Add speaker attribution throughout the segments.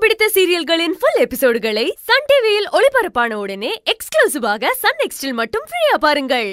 Speaker 1: பிடித்த சீரியல்களின் full எபிசோடுகளை Sun டிவியில் ஒளிபரப்பான உடனே எக்ஸ்க்ளூசிவாக சன் நெக்ஸ்டில் மட்டும் ஃப்ரீயா பாருங்கள்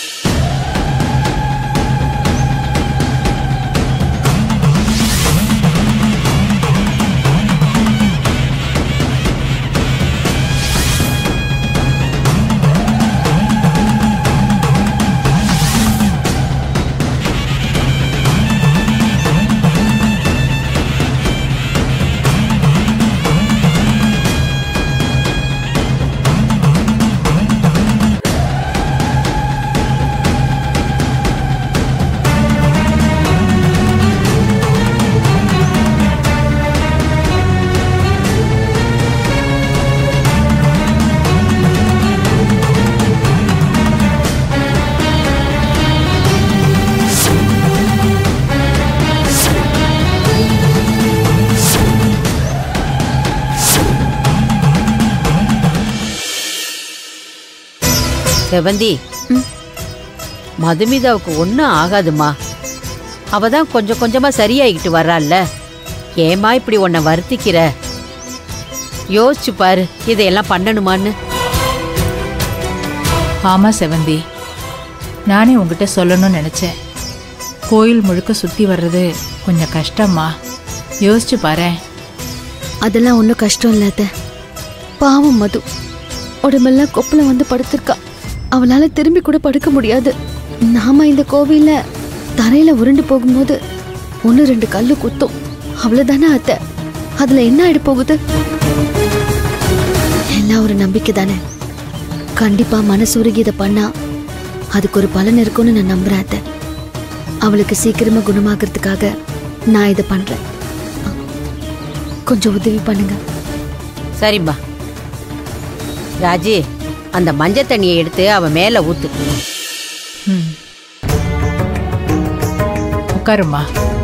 Speaker 2: செவந்தி மதுமிதாவுக்கு ஒன்றும் ஆகாதுமா அவ தான் கொஞ்சம் கொஞ்சமா சரியாயிக்கிட்டு வர்றாள்ல ஏமா இப்படி உன்னை வருத்திக்கிற யோசிச்சு பாரு இதையெல்லாம் பண்ணணுமான்னு
Speaker 3: ஆமா செவந்தி நானே உங்ககிட்ட சொல்லணும்னு நினைச்சேன் கோயில் முழுக்க சுத்தி வர்றது கொஞ்சம் கஷ்டம்மா யோசிச்சு பாரேன்
Speaker 4: அதெல்லாம் ஒன்றும் கஷ்டம் இல்ல அத்தை பாவம் மது உடம்பெல்லாம் கொப்பளம் வந்து படுத்திருக்கா அவளால திரும்பி கூட படுக்க முடியாது நாம இந்த கோவில்ல தரையில உருண்டு போகும்போது ஒன்று ரெண்டு கல்லு குத்தும் அவ்வளவுதானே அத்தை அதுல என்ன ஆயிட போகுது எல்லாம் ஒரு நம்பிக்கை தானே கண்டிப்பா மனசுருகி இதை பண்ணா அதுக்கு ஒரு பலன் இருக்கும்னு நான் நம்புறேன் அத்தை அவளுக்கு சீக்கிரமா குணமாகறதுக்காக நான் இதை பண்றேன் கொஞ்சம் உதவி பண்ணுங்க
Speaker 2: சரிம்மா ராஜி அந்த மஞ்சள் தண்ணியை எடுத்து அவன் மேல ஊத்து
Speaker 3: ம் உட்காருமா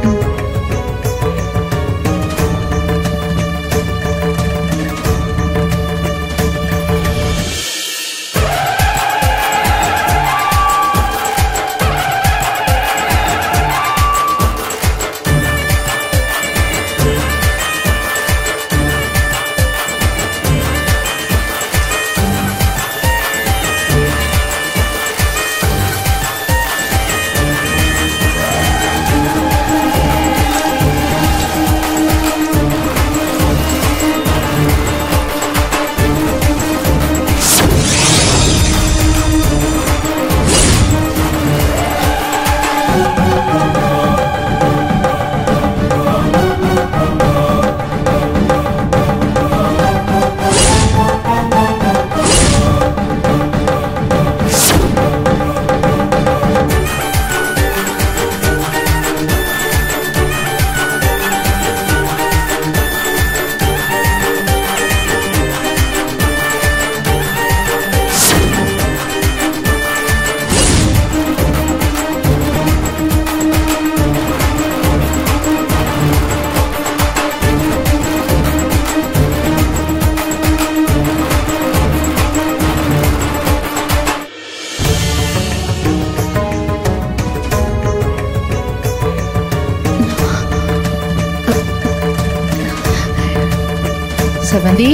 Speaker 3: செவந்தி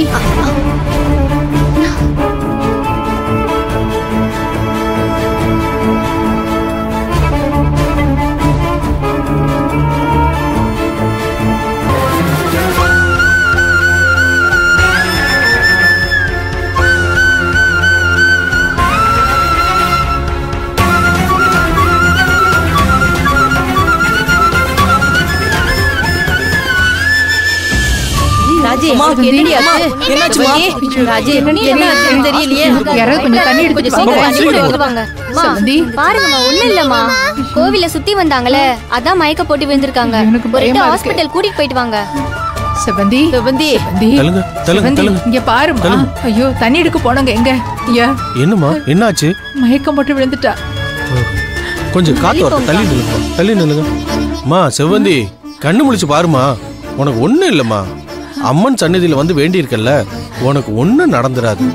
Speaker 2: ராஜி
Speaker 3: அம்மா,
Speaker 2: என்னடி
Speaker 3: அம்மா,
Speaker 2: ஆச்சு?
Speaker 3: என்னாச்சும்மா?
Speaker 2: செவந்தி, ராஜி
Speaker 3: என்னடி
Speaker 2: என்ன ஆச்சுன்னு தெரியலையே
Speaker 3: யாராவது கொஞ்சம் தண்ணி எடுத்து
Speaker 2: கொஞ்சம் சீக்கிரம்
Speaker 3: வாங்க.
Speaker 2: தண்ணி கொண்டு வந்து
Speaker 5: வாங்க
Speaker 3: செவந்தி
Speaker 5: பாருங்கம்மா ஒண்ணும் இல்லம்மா கோவில சுத்தி வந்தாங்களே அதான் மயக்க போட்டு விழுந்திருக்காங்க
Speaker 3: எனக்கு
Speaker 5: ஒரு
Speaker 3: பயமா இருக்கு.
Speaker 5: ஹாஸ்பிட்டல் கூட்டிட்டு போயிட்டு வாங்க
Speaker 3: செவந்தி
Speaker 2: செவந்தி
Speaker 3: செவந்தி
Speaker 6: தள்ளுங்க தள்ளுங்க
Speaker 3: செவந்தி
Speaker 6: தள்ளுங்க
Speaker 3: இங்க பாருமா
Speaker 6: தள்ளுங்க.
Speaker 3: ஐயோ தண்ணி எடுக்க போனங்க எங்க ஐயா
Speaker 6: என்னம்மா என்னாச்சு
Speaker 3: மயக்கம் போட்டு விழுந்துட்டா
Speaker 6: கொஞ்சம் காத்து வரட்டும் தள்ளி நில்லுங்க தள்ளி நில்லுங்க அம்மா செவ்வந்தி கண்ணு முழிச்சு பாருமா உனக்கு ஒண்ணும் இல்லம்மா அம்மன் சந்நிதியில வந்து வேண்டியிருக்கல்ல உனக்கு ஒண்ணும் நடந்துராது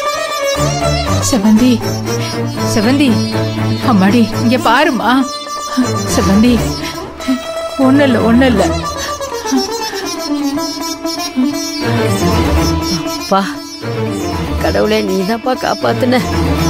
Speaker 3: செவந்தி செவந்தி அம்மாடி இங்க பாருமா செவந்தி ஒன்றும் இல்லை ஒன்றும் இல்லை
Speaker 2: பா கடவுளே நீதான்ப்பா காப்பாத்துன